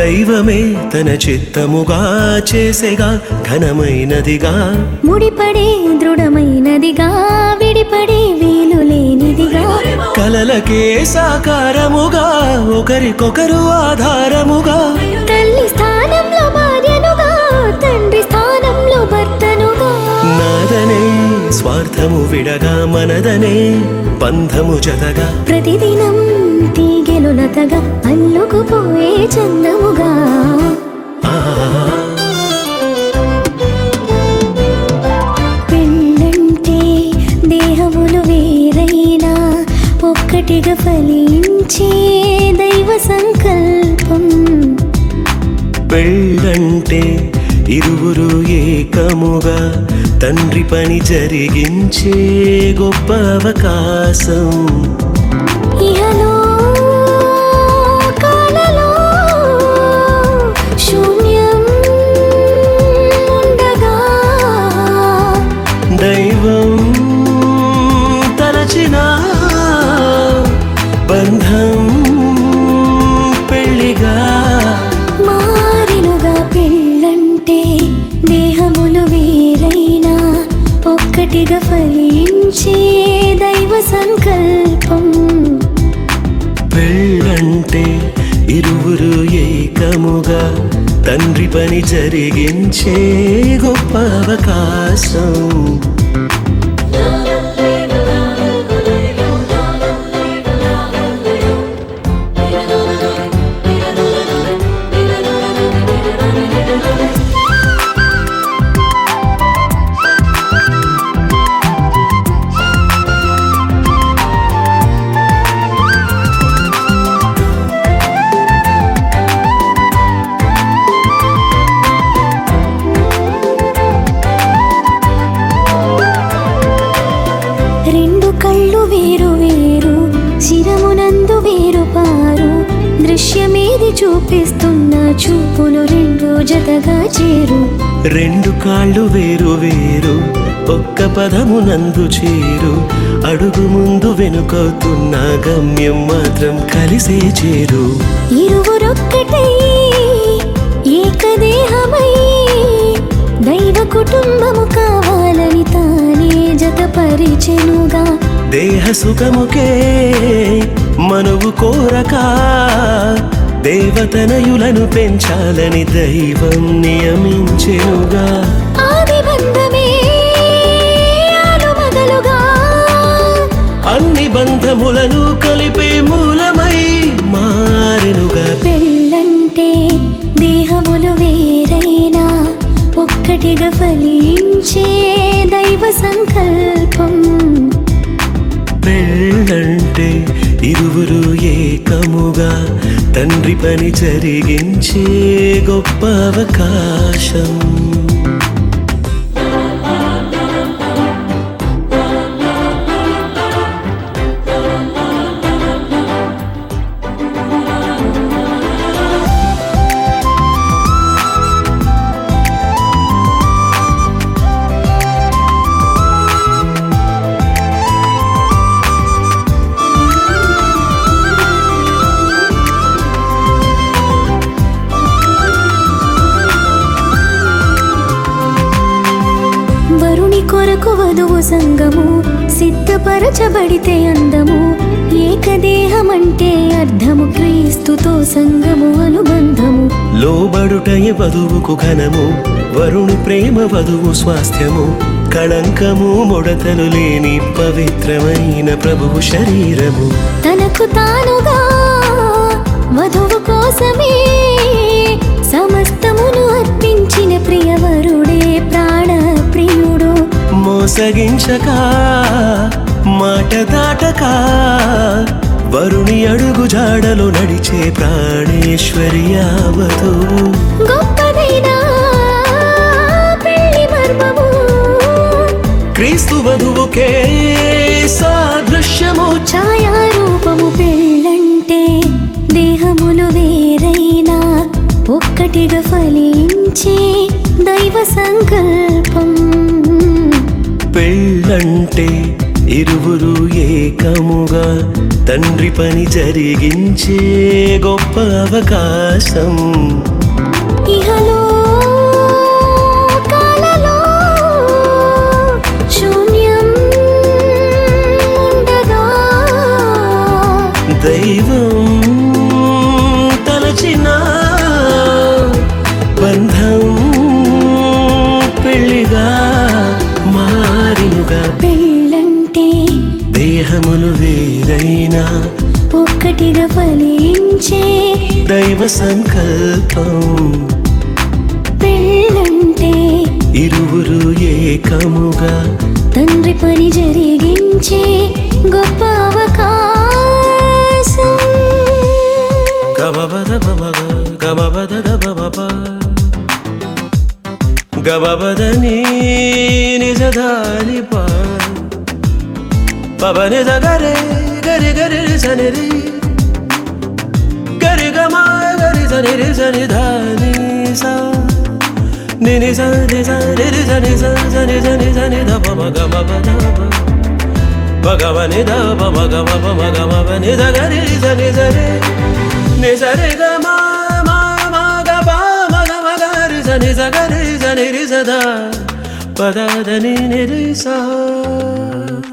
దైవమే తన చిత్తముగా చేసేగా ఘనమైనదిగా ముడిపడే దృఢమైనదిగా విడిపడే వీలు లేనిదిగా కలలకే సాకారముగా ఒకరికొకరు ఆధారముగా తల్లి స్థానంలో భార్యనుగా తండ్రి స్థానంలో భర్తనుగా నాదనే స్వార్థము విడగా మనదనే బంధము జతగా ప్రతిదినం తీగెలు లతగా అల్లుకుపోయే చందముగా ఆ పెళ్ళంటే దేహములు వేరైనా ఒక్కటిగా ఫలించే దైవ సంకల్పం పెళ్ళంటే ఇరువురు ఏకముగా తండ్రి పని జరిగించే గొప్ప అవకాశం ఇహలో కాలలో శూన్యం ఉండగా దైవం తలచిన బంధం పెళ్ళిగా మారినుగా పెళ్ళంటే దేహములు వేరైనా ఒక్కటిగా ఫలించే దైవ సంకల్పం పెళ్ళంటే ఇరువురు ఏకముగా తండ్రి పని జరిగించే గొప్ప అవకాశం రెండు కళ్ళు వేరు వేరు శిరమునందు వేరు పారు దృశ్యమేది చూపిస్తున్న చూపులు రెండు జతగా చేరు రెండు కాళ్ళు వేరు వేరు ఒక్క పదము నందు చేరు అడుగు ముందు వెనుకవుతున్న గమ్యం మాత్రం కలిసే చేరు ఇరువురొక్కటై ఏకదేహమై దైవ కుటుంబము కావాలని తానే జతపరిచెనుగా దేహ సుఖముకే మనువు కోరక దేవతనయులను పెంచాలని దైవం నియమించెనుగా ఆది బంధమే ఆలుమగలుగా అన్ని బంధములను కలిపే మూలమై మారెనుగా పెళ్ళంటే దేహములు వేరైనా ఒక్కటిగా ఫలించే దైవ సంకల్పం పెళ్ళంటే ఇరువురు ఏకముగా తండ్రి పని జరిగించే గొప్ప అవకాశం వరుని కొరకు వధువు సంగము సిద్ధపరచబడితే అందము ఏకదేహమంటే అర్థము క్రీస్తుతో సంగము అనుబంధము లోబడుటయ వధువుకు ఘనము వరుణి ప్రేమ వధువు స్వాస్థ్యము కళంకము ముడతలు లేని పవిత్రమైన ప్రభువు శరీరము తనకు తానుగా వధువు కోసమే సమస్తమును అర్పించిన ప్రియవరుడే ప్రాణ ప్రియుడు మోసగించక మాట దాటక వరుణి అడుగు జాడలో నడిచే ప్రాణేశ్వరి యావతు గొప్పదైన పెళ్లి మర్మము క్రీస్తు వధువుకే సాదృశ్యము ఛాయారూపము పెళ్ళంటే దేహములు వేరైనా ఒక్కటిగా ఫలించే దైవ సంకల్పం పెళ్ళంటే ఇరువురు ఏకముగా తండ్రి పని జరిగించే గొప్ప అవకాశం ఇహలో కాలలో శూన్యం ఉండగా దైవం తలచిన బంధం పెళ్లిగా మారినుగా పెళ్ళంటే దేహములు వేరైనా ఒక్కటిగా ఫలించే దైవ సంకల్పం పెళ్ళంటే ఇరువురు ఏకముగా తండ్రి పని జరిగించే గొప్ప అవకాశం గమబద బమగ గమబద దబమప గమబద నీ నిజధాని ప పవని గరి గరి గరి సని రి గరి గమ గరి సని రి సని ధాని సా నిని స ని స రి రి సని స సని సని సని ద పమ గమ పద భగవని ద పమ గమ పమ గమ పని ద గరి రి సని సరి ని సరి గమ మ మ గ ప మ గ మ గ రి సని స గరి సని రి స ద పద ద ని ని రి సా